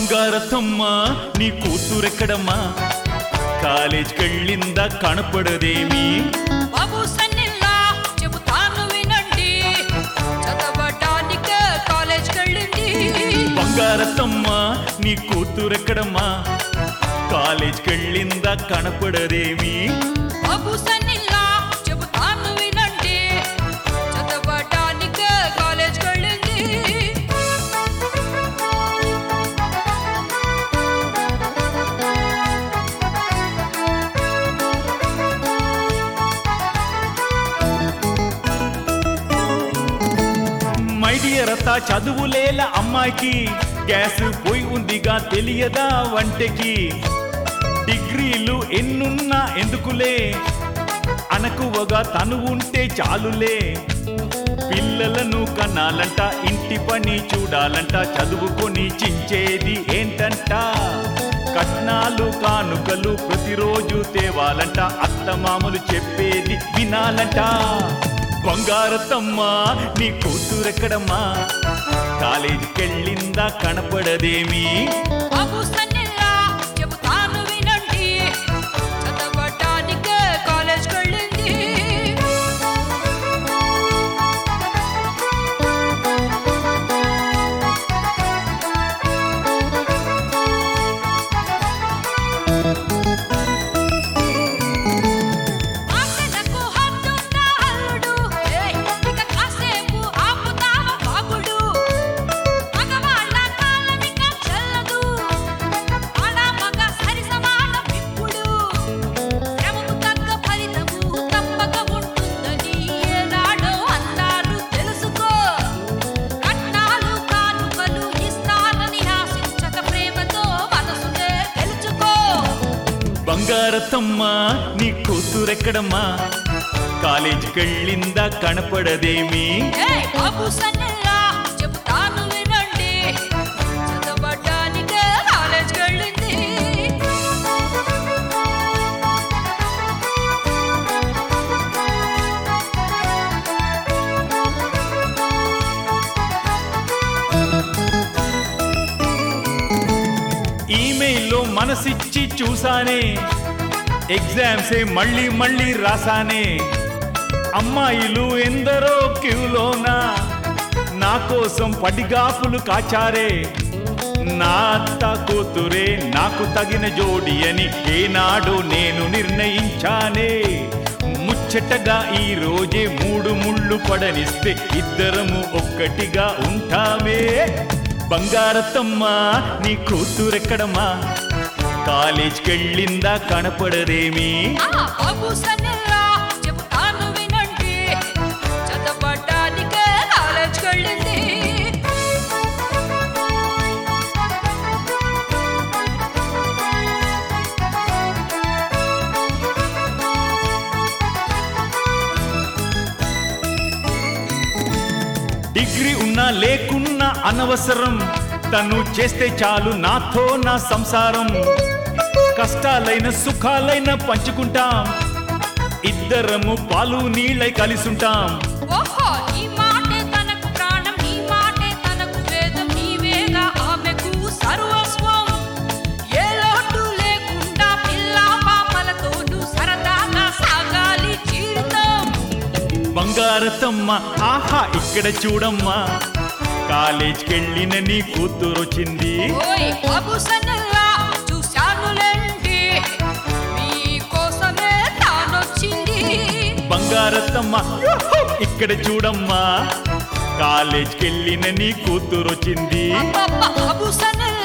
బంగారతమ్మ నీ కూతురెక్కడమ్మా కాలేజ్కెళ్ళిందా కనపడదేమి బాబు సన్నిల్లా చెబుతాను వినండి చదవటానికే కాలేజ్ కెళ్ళింది బంగారతమ్మ నీ కూతురెక్కడమ్మా కాలేజ్కెళ్ళిందా కనపడదేమి బాబు సన్నిల్లా చెబుతాను వినండి చదవటానికే కాలేజ్ కెళ్ళింది మైడియరత చదువులేల అమ్మాయికి గ్యాస్ పోయి ఉందిగా తెలియదా వంటకి డిగ్రీలు ఎన్నున్నా ఎందుకులే అనకువగా తను ఉంటే చాలులే పిల్లలను కనాలంట ఇంటి పని చూడాలంట చదువుకొని చించేది ఏంటంట కట్నాలు కానుకలు ప్రతిరోజు తేవాలంట అత్తమామలు చెప్పేది వినాలంట బంగారతమ్మ నీ కూతురెక్కడమ్మా కాలేజీకెళ్ళిందా కనపడదేమి బాబు సన్నిల్లా చెబుతాను వినండి చదవటానికే కాలేజ్ కెళ్ళింది ఆశలకు హద్దుందా అల్లుడు ఏయ్ ఇక కాసేపు ఆపుతావా బాగుడు మగవాళ్ళ కాలమిక చెల్లదు ఆడ మగ సరి సమానం ఇప్పుడు శ్రమకు తగ్గ ఫలితము తప్పక ఉంటుందని ఏనాడో అన్నారు తెలుసుకో కట్నాలు కానుకలు ఇస్తారని ఆశించక ప్రేమతో మనసునే గెలుచుకో బంగారతమ్మ నీ కూతురెక్కడమ్మా కాలేజీకెళ్ళిందా కనపడదేమి ఏయ్ బాబు సన్నెల్లా చెబుతాను వినండి చదవటానికే కాలేజ్ వెళ్ళింది ఈమెయిల్లో మనసిచ్చి చూసానే ఎగ్జామ్సే మళ్ళీ మళ్ళీ రాసానే అమ్మాయిలు ఎందరో క్యూలోనా నా కోసం పడిగాపులు కాచారే నా అత్త కూతురే నాకు తగిన జోడి అని ఏనాడు నేను నిర్ణయించానే ముచ్చటగా ఈ రోజే మూడు ముళ్ళు పడనిస్తే ఇద్దరము ఒక్కటిగా ఉంటామే బంగారతమ్మ నీ కూతురెక్కడమ్మా కాలేజ్కెళ్ళిందా కనపడదేమి ఆ బాబు సన్నెల్లా చెబుతాను వినండి చదవటానికే కాలేజ్ వెళ్ళింది డిగ్రీ ఉన్నా లేకున్నా అనవసరం తను చేస్తే చాలు నాతో నా సంసారం కష్టాలైన సుఖాలైన పంచుకుంటాం ఇద్దరము పాలు నీళ్ళై కలిసుంటాం ఓహో నీ మాటే తనకు ప్రాణం నీ మాటే తనకు వేదం నీవేగా ఆమెకు సర్వస్వం ఏ లోటు లేకుండా పిల్ల పాపలతోనూ సరదాగా సాగాలి జీవితం బంగారతమ్మ ఆహా ఇక్కడ చూడమ్మా కాలేజ్కెళ్ళిన నీ కూతురొచ్చింది ఓయ్ బాబు సన్నల్లా చూశానులేండి మీకోసమే తానొచ్చింది బంగారతమ్మ యూహూ! ఇక్కడ చూడమ్మా కాలేజ్కెళ్ళిన నీ కూతురొచ్చింది అబ్బబ్బ, బాబు సన్నల్లా